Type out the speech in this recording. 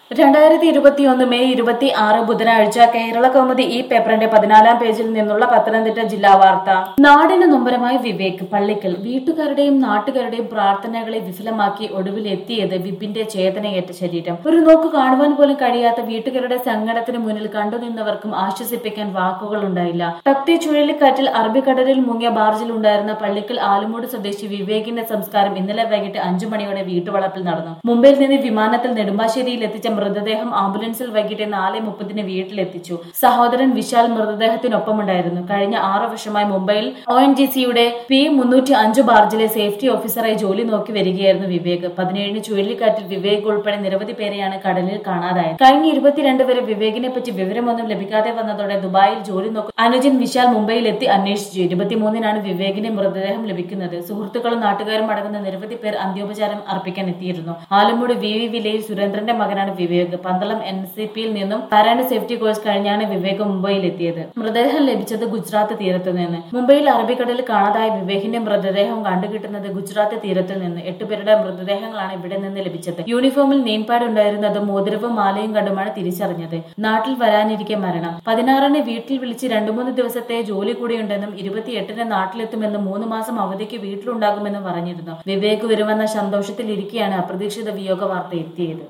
രണ്ടായിരത്തി ഇരുപത്തിയൊന്ന് മെയ് ഇരുപത്തി ആറ് ബുധനാഴ്ച കേരള കൗമുദി ഈ പേപ്പറിന്റെ പതിനാലാം പേജിൽ നിന്നുള്ള പത്തനംതിട്ട ജില്ലാ വാർത്ത നാടിന് നൊമ്പരമായ വിവേക് പള്ളിക്കൽ വീട്ടുകാരുടെയും നാട്ടുകാരുടെയും പ്രാർത്ഥനകളെ വിഫലമാക്കി ഒടുവിൽ എത്തിയത് വിപിന്റെ ചേതനയേറ്റ ശരീരം ഒരു നോക്ക് കാണുവാൻ പോലും കഴിയാത്ത വീട്ടുകാരുടെ സങ്കടത്തിന് മുന്നിൽ കണ്ടുനിന്നവർക്കും ആശ്വസിപ്പിക്കാൻ വാക്കുകൾ ഉണ്ടായില്ല ടക്തി ചുഴലിക്കാറ്റിൽ അറബിക്കടലിൽ മുങ്ങിയ ബാർജിൽ ഉണ്ടായിരുന്ന പള്ളിക്കൽ ആലുമൂട് സ്വദേശി വിവേകിന്റെ സംസ്കാരം ഇന്നലെ വൈകിട്ട് അഞ്ചു മണിയോടെ വീട്ടുവളപ്പിൽ നടന്നു മുംബൈയിൽ നിന്ന് വിമാനത്തിൽ നെടുമ്പാശ്ശേരിയിൽ എത്തിച്ച മൃതദേഹം ആംബുലൻസിൽ വൈകിട്ട് നാല് മുപ്പതിന് വീട്ടിലെത്തിച്ചു സഹോദരൻ വിശാൽ മൃതദേഹത്തിനൊപ്പമുണ്ടായിരുന്നു കഴിഞ്ഞ ആറു വർഷമായി മുംബൈയിൽ ഒ എൻ ജി സിയുടെ പി മുന്നൂറ്റി അഞ്ച് ബാർജിലെ സേഫ്റ്റി ഓഫീസറായി ജോലി നോക്കി വരികയായിരുന്നു വിവേക് പതിനേഴിന് ചുഴലിക്കാറ്റിൽ വിവേക് ഉൾപ്പെടെ നിരവധി പേരെയാണ് കടലിൽ കാണാതായത് കഴിഞ്ഞ ഇരുപത്തിരണ്ട് വരെ വിവേകിനെ പറ്റി വിവരമൊന്നും ലഭിക്കാതെ വന്നതോടെ ദുബായിൽ ജോലി നോക്കും അനുജൻ വിശാൽ മുംബൈയിൽ എത്തി അന്വേഷിച്ചു ഇരുപത്തിമൂന്നിനാണ് വിവേകിന്റെ മൃതദേഹം ലഭിക്കുന്നത് സുഹൃത്തുക്കളും നാട്ടുകാരും അടങ്ങുന്ന നിരവധി പേർ അന്ത്യോപചാരം അർപ്പിക്കാൻ എത്തിയിരുന്നു ആലമ്മൂട് വി വി വിലയിൽ സുരേന്ദ്രന്റെ മകനാണ് വിവേക് പന്തളം എൻ സി പിയിൽ നിന്നും പാരാണ്ട് സേഫ്റ്റി കോഴ്സ് കഴിഞ്ഞാണ് വിവേക് മുംബൈയിൽ എത്തിയത് മൃതദേഹം ലഭിച്ചത് ഗുജറാത്ത് തീരത്തു നിന്ന് മുംബൈയിൽ അറബിക്കടലിൽ കാണാതായ വിവേകിന്റെ മൃതദേഹം കണ്ടുകിട്ടുന്നത് ഗുജറാത്ത് തീരത്തിൽ നിന്ന് എട്ടുപേരുടെ മൃതദേഹങ്ങളാണ് ഇവിടെ നിന്ന് ലഭിച്ചത് യൂണിഫോമിൽ നെയിം പാഡ് ഉണ്ടായിരുന്നതും മോതിരവും മാലയും കണ്ടുമാണ് തിരിച്ചറിഞ്ഞത് നാട്ടിൽ വരാനിരിക്കെ മരണം പതിനാറിന് വീട്ടിൽ വിളിച്ച് രണ്ടു മൂന്ന് ദിവസത്തെ ജോലി കൂടിയുണ്ടെന്നും ഇരുപത്തിയെട്ടിന് നാട്ടിലെത്തുമെന്നും മൂന്ന് മാസം അവധിക്ക് വീട്ടിലുണ്ടാകുമെന്നും പറഞ്ഞിരുന്നു വിവേക് വരുമെന്ന സന്തോഷത്തിൽ ഇരിക്കെയാണ് അപ്രതീക്ഷിത വിയോഗ വാർത്ത എത്തിയത്